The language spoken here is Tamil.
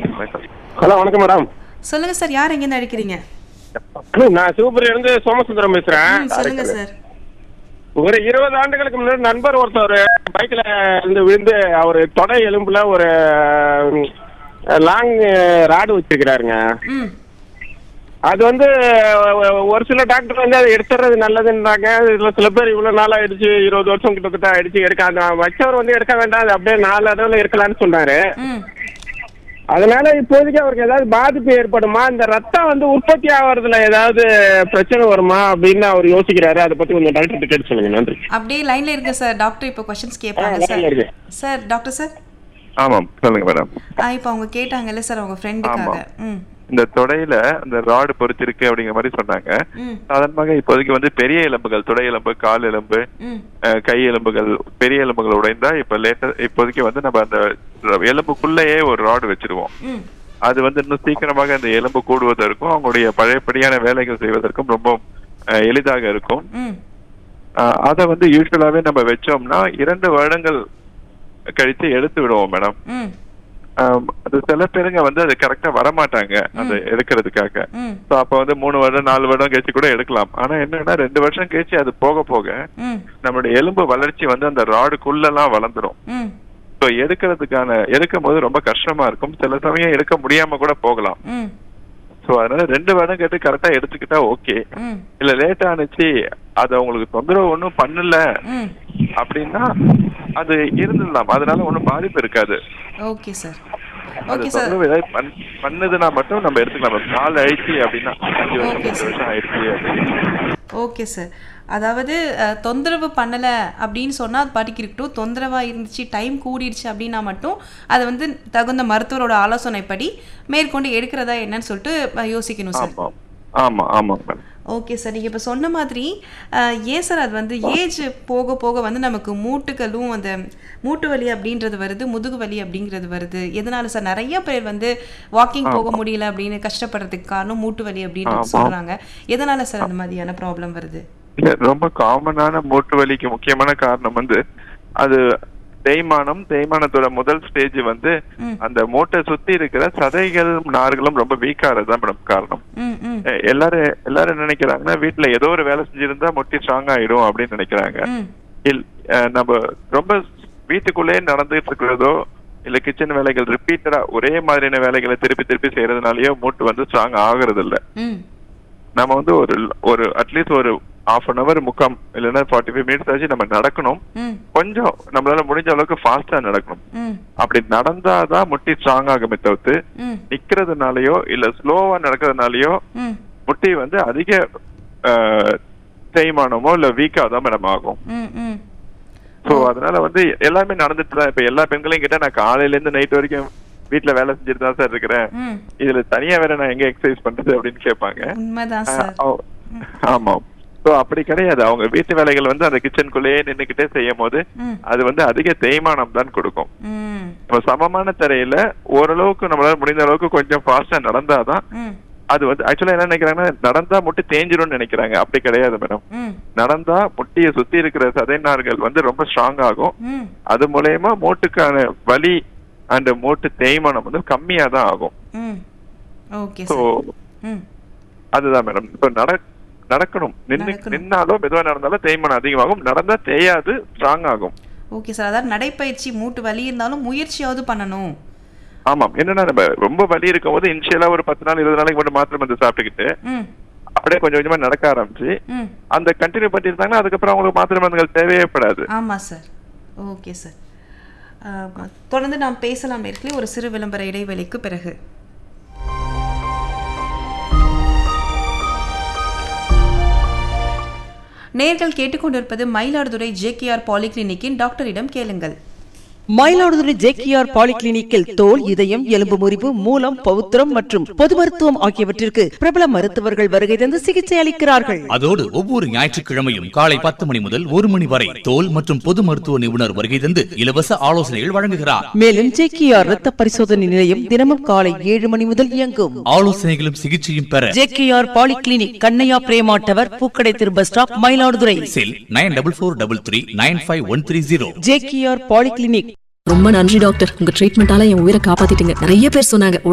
ஹலோ வணக்கம் மேடம் சொல்லுங்க சார் யார் எங்கேருந்து அழைக்கிறீங்க நான் சிவபுரியில இருந்து சோமசுந்தரம் ம், பேசுறேன் சொல்லுங்க சார் ஒரு இருபது ஆண்டுகளுக்கு முன்னாடி நண்பர் ஒருத்தர் பைக்ல இருந்து விழுந்து அவர் தொடை எலும்புல ஒரு லாங் ராடு வச்சிருக்கிறாருங்க ம் அது வந்து ஒ- ஒரு சில டாக்டர் வந்து அதை எடுத்துறது நல்லதுன்றாங்க இதுல சில பேர் இவ்வளவு நாள் ஆயிடுச்சு இருபது வருஷம் கிட்டத்தட்ட ஆயிடுச்சு எடுக்க அந்த வச்சவர் வந்து எடுக்க வேண்டாம் அது அப்படியே நாலு அளவுல இருக்கலாம்னு சொன்னாரு ம் அதனால இப்போதைக்கு அவருக்கு ஏதாவது பாதிப்பு ஏற்படுமா இந்த ரத்தம் வந்து உற்பத்தி ஆகிறதுல ஏதாவது பிரச்சனை வருமா அப்படின்னு அவர் யோசிக்கிறாரு அதை பத்தி கொஞ்சம் டாக்டர் கேட்டு சொல்லுங்க நன்றி அப்படியே லைன்ல இருங்க சார் டாக்டர் இப்போ கொஸ்டின்ஸ் கேட்பாங்க ஆ, line ல சார் இருக்கு. சார் டாக்டர் சார் ஆமாம் சொல்லுங்க மேடம் ஆ இப்போ அவங்க கேட்டாங்கல்ல சார் அவங்க ஃப்ரெண்டுக்காக ம் இந்த தொடையில இந்த ராடு பொறிச்சிருக்கு அப்படிங்கிற மாதிரி சொன்னாங்க ம் சாதாரணமாக இப்போதைக்கு வந்து பெரிய எலும்புகள் தொடை எலும்பு கால் எலும்பு ம் அஹ், கை எலும்புகள் பெரிய எலும்புகள் உடைந்தா இப்ப லேட்ட இப்போதைக்கு வந்து நம்ம அந்த எலும்புக்குள்ளேயே ஒரு ராடு வச்சிருவோம் ம் அது வந்து இன்னும் சீக்கிரமாக அந்த எலும்பு கூடுவதற்கும் அவங்களுடைய பழையபடியான வேலைகள் செய்வதற்கும் ரொம்ப அஹ், எளிதாக இருக்கும் ம் அஹ், அதை வந்து யூஸ்வலாவே நம்ம வச்சோம்னா இரண்டு வருடங்கள் கழித்து எடுத்து விடுவோம் மேடம் ம் ஆம், அது சில பேருங்க வந்து அது கரெக்டா வரமாட்டாங்க அந்த எடுக்கிறதுக்காக ம் ஸோ அப்போ வந்து மூணு வருடம் நாலு வருடம் கழிச்சு கூட எடுக்கலாம் ஆனா என்னன்னா ரெண்டு வருஷம் கழிச்சு அது போக போக ம் நம்மளுடைய எலும்பு வளர்ச்சி வந்து அந்த ராடுக்குள்ளெல்லாம் வளர்ந்துரும் ம் ஸோ எடுக்கிறதுக்கான எடுக்கும் போது ரொம்ப கஷ்டமா இருக்கும் சில சமயம் எடுக்க முடியாம கூட போகலாம் ம் ஸோ அதனால ரெண்டு வருடம் கேட்டு கரெக்டா எடுத்துக்கிட்டா ஓகே ம் இல்ல லேட் ஆனிச்சு அது உங்களுக்கு தொந்தரவு ஒன்றும் பண்ணல ம் அப்படின்னா அது இருந்துடலாம் அதனால ஒன்றும் பாதிப்பு இருக்காது ஓகே சார் அது ஓகே சார் தொந்தரவு ஏதாவது பண்- பண்ணுதுன்னா மட்டும் நம்ம எடுத்துக்கலாம் நாலு ஆயிடுச்சு அப்படின்னா அஞ்சு வருஷம் Okay, பத்து sir. வருஷம் ஆயிடுச்சு அப்படின்னா ஓகே சார் அதாவது அஹ், தொந்தரவு பண்ணலை அப்படின்னு சொன்னால் அது பாட்டுக்கு இருக்கட்டும் தொந்தரவாக இருந்துச்சு டைம் கூடிடுச்சு அப்படின்னா மட்டும் அதை வந்து தகுந்த மருத்துவரோட ஆலோசனைப்படி மேற்கொண்டு எடுக்கிறதா என்னன்னு சொல்லிட்டு அஹ், யோசிக்கணும் சார் ஆமா ஆமா ஆமாங்க மேடம் ஓகே சார் நீங்கள் இப்போ சொன்ன மாதிரி அஹ், ஏன் சார் அது வந்து ஏஜ் போக போக வந்து நமக்கு மூட்டுகளும் அந்த மூட்டு வலி அப்படின்றது வருது முதுகு வலி அப்படிங்கிறது வருது எதனால சார் நிறைய பேர் வந்து வாக்கிங் போக முடியல அப்படின்னு கஷ்டப்படுறதுக்கு காரணம் மூட்டு வலி அப்படின்னு ஆமா. சொல்றாங்க எதனால சார் அந்த மாதிரியான ப்ராப்ளம் வருது இல்ல ரொம்ப காமனான மூட்டு வலிக்கு முக்கியமான காரணம் வந்து அது தேய்மானம் தேய்மானத்தோட முதல் ஸ்டேஜ் வந்து ம். அந்த மூட்டை சுத்தி இருக்கிற சதைகள் நார்களும் ரொம்ப வீக்காகிறது தான் மேடம் காரணம் ம் ம் எ- எல்லாரும் எல்லாரும் என்ன நினைக்கிறாங்கன்னா வீட்டுல ஏதோ ஒரு வேலை செஞ்சிருந்தா முட்டி ஸ்ட்ராங் ஆயிடும் அப்படின்னு நினைக்கிறாங்க ம் இல் அஹ் நம்ம ரொம்ப வீட்டுக்குள்ளேயே நடந்துட்டு இருக்கிறதோ இல்ல கிச்சன் வேலைகள் ரிப்பீட்டடா ஒரே மாதிரியான வேலைகளை திருப்பி திருப்பி செய்யறதுனாலயோ மூட்டு வந்து ஸ்ட்ராங் ஆகுறது இல்ல ம் நம்ம வந்து ஒரு ஒரு அட்லீஸ்ட் ஒரு ஹாஃப் அன் அவர் முக்காம் இல்லைன்னா ஃபார்ட்டி ஃபைவ் மினிட்ஸ் ஆச்சு நம்ம நடக்கணும் ம் கொஞ்சம் நம்மளால முடிஞ்ச அளவுக்கு ஃபாஸ்டா நடக்கணும் ம் அப்படி நடந்தாதான் முட்டி ஸ்ட்ராங் ஆகுமே தவிர்த்து ம் நிக்கிறதுனாலயோ இல்ல ஸ்லோவா நடக்கிறதுனாலயோ ம் முட்டி வந்து அதிக அஹ், தேய்மானமோ இல்ல வீக்கா தான் மேடம் ஆகும் ம் ம் சோ அதனால வந்து எல்லாமே நடந்துட்டு தான் இப்ப எல்லா பெண்களையும் கிட்ட நான் காலையில இருந்து நைட் வரைக்கும் வீட்ல வேலை செஞ்சுட்டு தான் சார் இருக்கிறேன் ம் இதுல தனியா வேற நான் எங்க எக்ஸசைஸ் பண்றது அப்படின்னு கேட்பாங்க உண்மைதான் ஆஹ் சார் அவ- ஆமா சோ அப்படி கிடையாது அவங்க வீட்டு வேலைகள் வந்து அந்த கிச்சனுக்குள்ளேயே நின்னுக்கிட்டே செய்யும் போது ம் அது வந்து அதிக தேய்மானம் தான் கொடுக்கும் ம் இப்போ சமமான தரையில ஓரளவுக்கு நம்மளால முடிந்த அளவுக்கு கொஞ்சம் ஃபாஸ்டா நடந்தாதான் ம் அது வந்து ஆக்சுவலா என்ன நினைக்கிறாங்கன்னா நடந்தா முட்டி தேஞ்சிரும்னு நினைக்கிறாங்க அப்படி கிடையாது மேடம் ம் நடந்தா முட்டியை சுத்தி இருக்கிற சதைநார்கள் வந்து ரொம்ப ஸ்ட்ராங் ஆகும் ம் அது மூலயமா மூட்டுக்கான வலி அந்த மூட்டு தேய்மானம் வந்து கம்மியா தான் ஆகும் ம் ஓகே ஸோ சார் ம் அதுதான் மேடம் இப்போ நட நடக்கணும் நின்னு நடக்கணும். நின்னாலும் மெதுவா நடந்தாலும் தேய்மானம் அதிகமாகும் நடந்தா தேயாது ஸ்ட்ராங் ஆகும் ஓகே சார் அதாவது நடைப்பயிற்சி மூட்டு வலி இருந்தாலும் முயற்சியாவது பண்ணணும் ஆமாம் என்னன்னா நம்ம ரொம்ப வலி இருக்கும் போது இனிஷியலா ஒரு பத்து நாள் இருபது நாளைக்கு மட்டும் மாத்திரை மருந்து சாப்பிட்டுக்கிட்டு ம் அப்படியே கொஞ்சம் கொஞ்சமா நடக்க ஆரம்பிச்சு ம் அந்த கண்டினியூ பண்ணியிருந்தாங்கன்னா அதுக்கப்புறம் அவங்களுக்கு மாத்திரை மருந்துகள் தேவையே படாது ஆமாம் சார் ஓகே சார் ஆ, தொடர்ந்து நாம் பேசலாம் நேர்களே ஒரு சிறு விளம்பர இடைவெளிக்கு பிறகு நேர்கள் கேட்டுக்கொண்டிருப்பது மயிலாடுதுறை ஜேகேஆர் பாலிகிளினிக்கின் டாக்டரிடம் கேளுங்கள் மயிலாடுதுறை ஜேகேஆர் பாலிகிளினிக்கில் தோல் இதயம் எலும்பு முறிவு மூலம் பவுத்திரம் மற்றும் பொது மருத்துவம் ஆகியவற்றிற்கு பிரபல மருத்துவர்கள் வருகை தந்து சிகிச்சை அளிக்கிறார்கள் அதோடு ஒவ்வொரு ஞாயிற்றுக்கிழமையும் காலை பத்து மணி முதல் ஒரு மணி வரை தோல் மற்றும் பொது மருத்துவ நிபுணர் வருகை தந்து இலவச ஆலோசனைகள் வழங்குகிறார் மேலும் ஜேகேஆர் ரத்த பரிசோதனை நிலையம் தினமும் காலை ஏழு மணி முதல் இயங்கும் ஆலோசனைகளும் சிகிச்சையும் பெற JKR polyclinic Kannaiya Prema tower பூக்கடை Thiru bus stop Mayiladuthurai cell nine double four double three nine five one three zero JKR polyclinic ரொம்ப நன்றி டாக்டர் உங்க ட்ரீட்மெண்டால என் உயிரை காப்பாத்திட்டீங்க நிறைய பேர் சொன்னாங்க